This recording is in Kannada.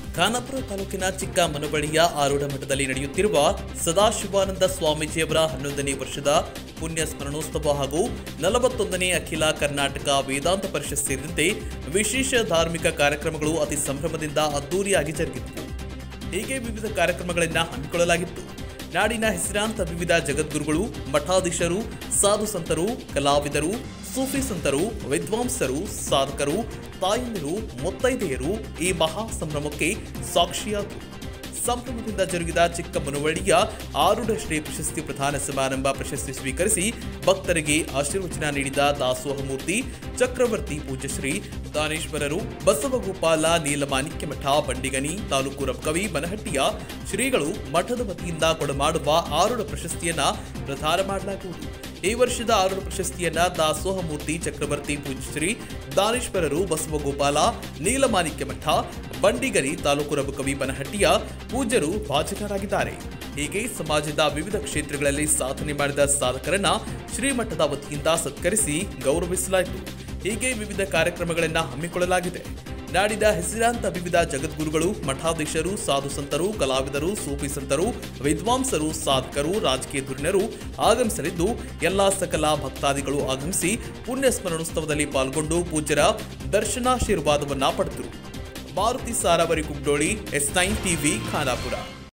ಖಾನಾಪುರ ತಾಲೂಕಿನ ಚಿಕ್ಕ ಮನಬಳಿಯ ಆರೂಢ ಮಠದಲ್ಲಿ ನಡೆಯುತ್ತಿರುವ ಸದಾಶಿವಾನಂದ ಸ್ವಾಮೀಜಿಯವರ ಹನ್ನೊಂದನೇ ವರ್ಷದ ಪುಣ್ಯ ಸ್ಮರಣೋತ್ಸವ ಹಾಗೂ ನಲವತ್ತೊಂದನೇ ಅಖಿಲ ಕರ್ನಾಟಕ ವೇದಾಂತ ಪರಿಷತ್ ಸೇರಿದಂತೆ ವಿಶೇಷ ಧಾರ್ಮಿಕ ಕಾರ್ಯಕ್ರಮಗಳು ಅತಿ ಸಂಭ್ರಮದಿಂದ ಅದ್ದೂರಿಯಾಗಿ ಜರುಗಿದವು ಹೀಗೆ ವಿವಿಧ ಕಾರ್ಯಕ್ರಮಗಳನ್ನು ಹಮ್ಮಿಕೊಳ್ಳಲಾಗಿತ್ತು ನಾಡಿನ ಹೆಸರಾಂತ ವಿವಿಧ ಜಗದ್ಗುರುಗಳು ಮಠಾಧೀಶರು ಸಾಧು ಸಂತರು ಕಲಾವಿದರು ಸೂಫಿ ಸಂತರು ವಿದ್ವಾಂಸರು ಸಾಧಕರು ತಾಯಂದಿರು ಮುತ್ತೈದೆಯರು ಈ ಮಹಾ ಸಂಭ್ರಮಕ್ಕೆ ಸಾಕ್ಷಿಯಾದರು ಸಂಭ್ರಮದಿಂದ ಜರುಗಿದ ಚಿಕ್ಕ ಮನವಳ್ಳಿಯ ಆರೂಢ ಶ್ರೀ ಪ್ರಶಸ್ತಿ ಪ್ರಧಾನ ಸಮಾರಂಭ ಪ್ರಶಸ್ತಿ ಸ್ವೀಕರಿಸಿ ಭಕ್ತರಿಗೆ ಆಶೀರ್ವಚನ ನೀಡಿದ ದಾಸೋಹಮೂರ್ತಿ ಚಕ್ರವರ್ತಿ ಪೂಜ್ಯಶ್ರೀ ದಾನೇಶ್ವರರು ಬಸವಗೋಪಾಲ ನೀಲಮಾಣಿಕ್ಯ ಮಠ ಬಂಡಿಗನಿ ತಾಲೂಕು ರಬ್ಕವಿ ಬನಹಟ್ಟಿಯ ಶ್ರೀಗಳು ಮಠದ ವತಿಯಿಂದ ಕೊಡಮಾಡುವ ಆರೂಢ ಪ್ರಶಸ್ತಿಯನ್ನ ಪ್ರದಾನ ಮಾಡಲಾಗುವುದು ಈ ವರ್ಷದ ಆರೂಢ ಪ್ರಶಸ್ತಿಯನ್ನ ದಾಸೋಹಮೂರ್ತಿ ಚಕ್ರವರ್ತಿ ಪೂಜ್ಯಶ್ರೀ ದಾನೇಶ್ವರರು ಬಸವಗೋಪಾಲ ನೀಲಮಾಣಿಕ್ಯ ಮಠ ಬಂಡಿಗರಿ ತಾಲೂಕು ರಬಕವಿ ಬನಹಟ್ಟಿಯ ಪೂಜ್ಯರು ಭಾಜಕರಾಗಿದ್ದಾರೆ ಹೀಗೆ ಸಮಾಜದ ವಿವಿಧ ಕ್ಷೇತ್ರಗಳಲ್ಲಿ ಸಾಧನೆ ಮಾಡಿದ ಸಾಧಕರನ್ನ ಶ್ರೀಮಠದ ವತಿಯಿಂದ ಸತ್ಕರಿಸಿ ಗೌರವಿಸಲಾಯಿತು ಹೀಗೆ ವಿವಿಧ ಕಾರ್ಯಕ್ರಮಗಳನ್ನು ಹಮ್ಮಿಕೊಳ್ಳಲಾಗಿದೆ ನಾಡಿನ ಹೆಸರಾಂತ ವಿವಿಧ ಜಗದ್ಗುರುಗಳು ಮಠಾಧೀಶರು ಸಾಧು ಸಂತರು ಕಲಾವಿದರು ಸೂಫಿ ಸಂತರು ವಿದ್ವಾಂಸರು ಸಾಧಕರು ರಾಜಕೀಯ ಧುರೀಣರು ಆಗಮಿಸಲಿದ್ದು ಎಲ್ಲಾ ಸಕಲ ಭಕ್ತಾದಿಗಳು ಆಗಮಿಸಿ ಪುಣ್ಯ ಸ್ಮರಣೋತ್ಸವದಲ್ಲಿ ಪಾಲ್ಗೊಂಡು ಪೂಜ್ಯರ ದರ್ಶನಾಶೀರ್ವಾದವನ್ನ ಪಡೆದರು ಮಾರುತಿ ಸಾರಾವರಿ ಕುಗ್ಡೋಳಿ ಎಸ್ ನೈನ್ ಟಿವಿ ಖಾನಾಪುರ